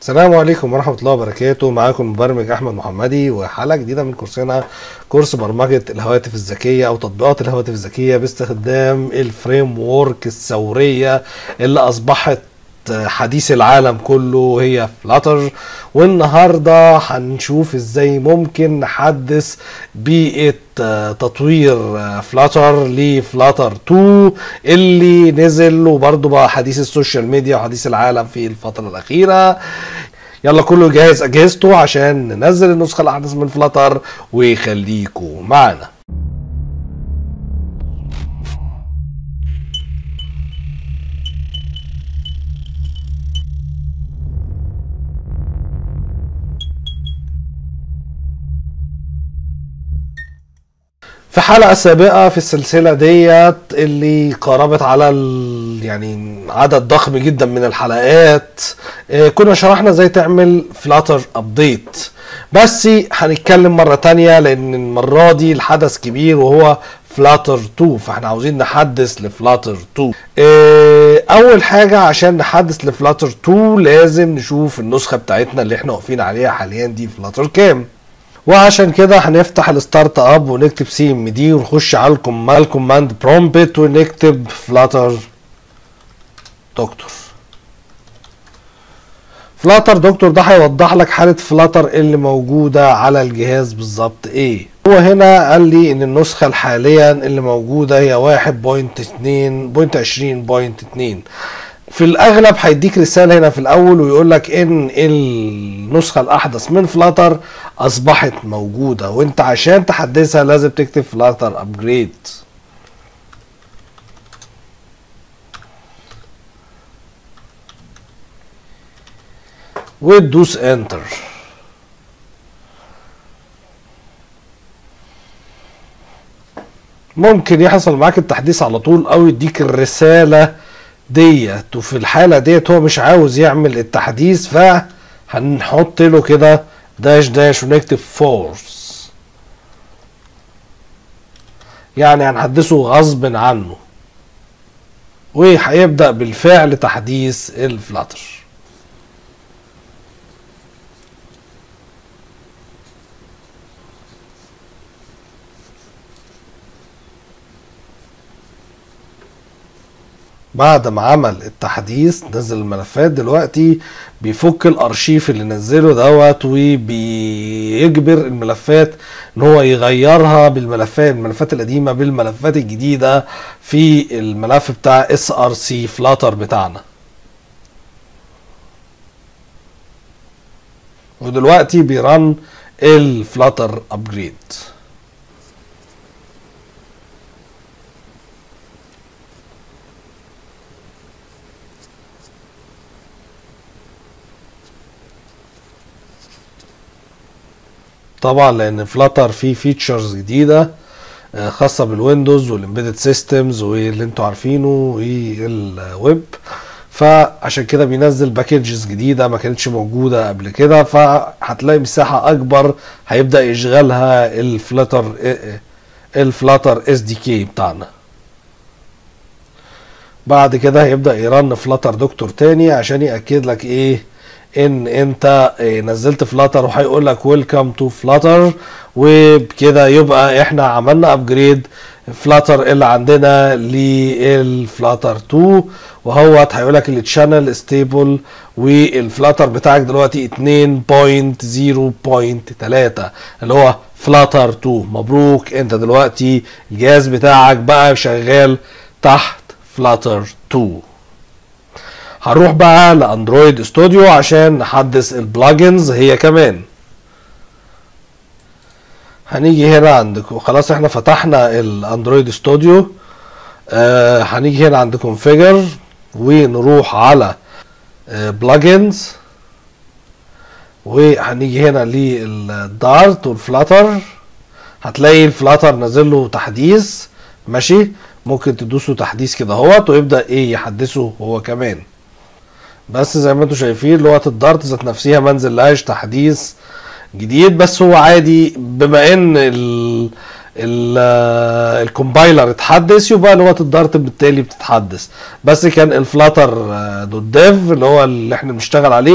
السلام عليكم ورحمة الله وبركاته معاكم مبرمج أحمد محمدي وحلقة جديدة من كورسنا كورس برمجة الهواتف الذكية أو تطبيقات الهواتف الذكية باستخدام الفريم وورك الثورية اللي أصبحت حديث العالم كله هي فلاتر والنهارده هنشوف ازاي ممكن نحدث بيئة تطوير فلاتر لفلاتر 2 اللي نزل وبرضه بقى حديث السوشيال ميديا وحديث العالم في الفترة الأخيرة يلا كله جاهز أجهزته عشان ننزل النسخة الأحدث من فلاتر ويخليكوا معانا في حلقة سابقة في السلسلة ديت اللي قاربت على ال... يعني عدد ضخم جدا من الحلقات آه، كنا شرحنا ازاي تعمل فلاتر ابديت بس هنتكلم مرة تانية لان المرة دي الحدث كبير وهو فلاتر 2 فاحنا عاوزين نحدث لفلاتر 2 آه، اول حاجة عشان نحدث لفلاتر 2 لازم نشوف النسخة بتاعتنا اللي احنا واقفين عليها حاليا دي فلاتر كام وعشان كده هنفتح الستارت اب ونكتب سي ام دي ونخش على الكم- على الكوماند برومبت ونكتب فلاتر دكتور فلاتر دكتور ده هيوضح لك حالة فلاتر اللي موجودة على الجهاز بالظبط ايه هو هنا قال لي ان النسخة الحاليا اللي موجودة هي 1.2.20.2 في الاغلب هيديك رسالة هنا في الاول ويقول لك ان النسخة الاحدث من فلاتر اصبحت موجودة وانت عشان تحدثها لازم تكتب فلاتر ابجريد وتدوس انتر ممكن يحصل معاك التحديث على طول او يديك الرسالة ديت وفي الحالة ديت هو مش عاوز يعمل التحديث فهنحط له كده داش داش ونكتب فورس يعني هنحدثه غصب عنه وهيبدأ بالفعل تحديث الفلاتر بعد ما عمل التحديث نزل الملفات دلوقتي بيفك الارشيف اللي نزله دوت وبيجبر الملفات ان هو يغيرها بالملفات الملفات القديمه بالملفات الجديده في الملف بتاع اس ار سي فلاتر بتاعنا ودلوقتي بيرن الفلاتر ابجريد طبعا لان فلاتر فيه فيتشرز جديده آه، خاصه بالويندوز والامبيدد سيستمز واللي انتوا عارفينه والويب فعشان كده بينزل باكجز جديده ما كانتش موجوده قبل كده فهتلاقي مساحه اكبر هيبدا يشغلها الفلاتر الفلاتر اس دي كي بتاعنا بعد كده هيبدا يرن فلاتر دكتور تاني عشان ياكد لك ايه ان انت إيه، نزلت فلاتر وهيقول لك ويلكم تو فلاتر وبكده يبقى احنا عملنا ابجريد فلاتر اللي عندنا للفلاتر 2 وهو هيقول لك التشانل ستيبل والفلاتر بتاعك دلوقتي 2.0.3 اللي هو فلاتر 2 مبروك انت دلوقتي الجهاز بتاعك بقى شغال تحت فلاتر 2 هنروح بقى لاندرويد ستوديو عشان نحدث البلاجنز هي كمان هنيجي هنا عندكم خلاص احنا فتحنا الاندرويد ستوديو آه هنيجي هنا عند كونفيجر ونروح على بلاجنز وهنيجي هنا للدارت والفلاتر هتلاقي الفلاتر نازل له تحديث ماشي ممكن تدوسوا تحديث كده اهوت ويبدا ايه يحدثه هو كمان بس زي ما انتم شايفين لغه الدارت ذات نفسها ما نزلهاش تحديث جديد بس هو عادي بما ان ال ال- الكومبايلر اتحدث يبقى لغه الدارت بالتالي بتتحدث بس كان الفلاتر دوت ديف اللي هو اللي احنا بنشتغل عليه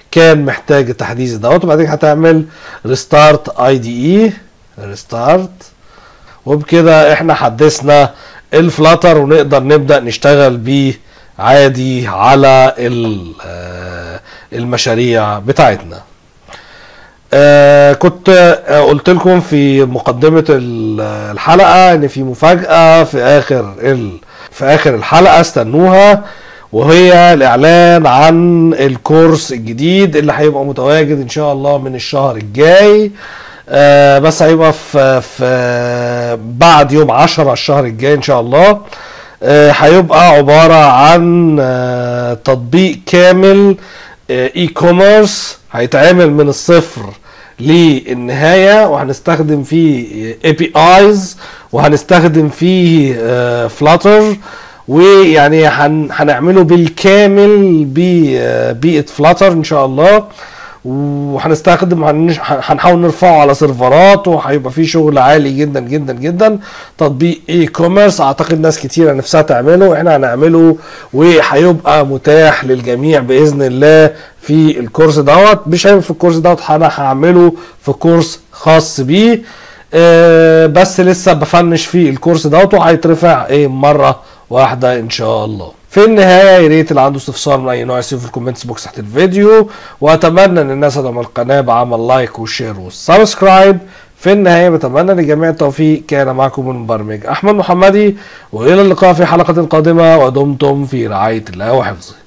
كان محتاج التحديث دوت وبعدين هتعمل ريستارت اي دي اي ريستارت وبكده احنا حدثنا الفلاتر ونقدر نبدا نشتغل بيه عادي على ال- آه، المشاريع بتاعتنا آه كنت آه قلت لكم في مقدمة ال- الحلقة ان في مفاجأة في اخر ال في اخر الحلقة استنوها وهي الاعلان عن الكورس الجديد اللي هيبقى متواجد ان شاء الله من الشهر الجاي آه بس هيبقى في, في بعد يوم 10 الشهر الجاي ان شاء الله آه، هيبقى عبارة عن آه، تطبيق كامل اي كوميرس هيتعمل من الصفر للنهاية وهنستخدم فيه اي بي ايز وهنستخدم فيه فلاتر ويعني هن- هنعمله بالكامل ببيئة فلاتر ان شاء الله وهنستخدم هنش- هنحاول نرفعه على سيرفرات وهيبقى فيه شغل عالي جدا جدا جدا تطبيق اي كوميرس اعتقد ناس كتيره نفسها تعمله احنا هنعمله وهيبقى متاح للجميع باذن الله في الكورس دوت مش هيبقى في الكورس دوت انا هعمله في كورس خاص بيه آه، بس لسه بفنش في الكورس دوت وهيترفع ايه مره واحده ان شاء الله في النهايه يا ريت اللي عنده استفسار من اي نوع يسيبه في الكومنتس بوكس تحت الفيديو واتمنى ان الناس تدعم القناه بعمل لايك وشير وسبسكرايب في النهايه بتمنى لجميع التوفيق كان معكم المبرمج احمد محمدي والى اللقاء في حلقه قادمه ودمتم في رعايه الله وحفظه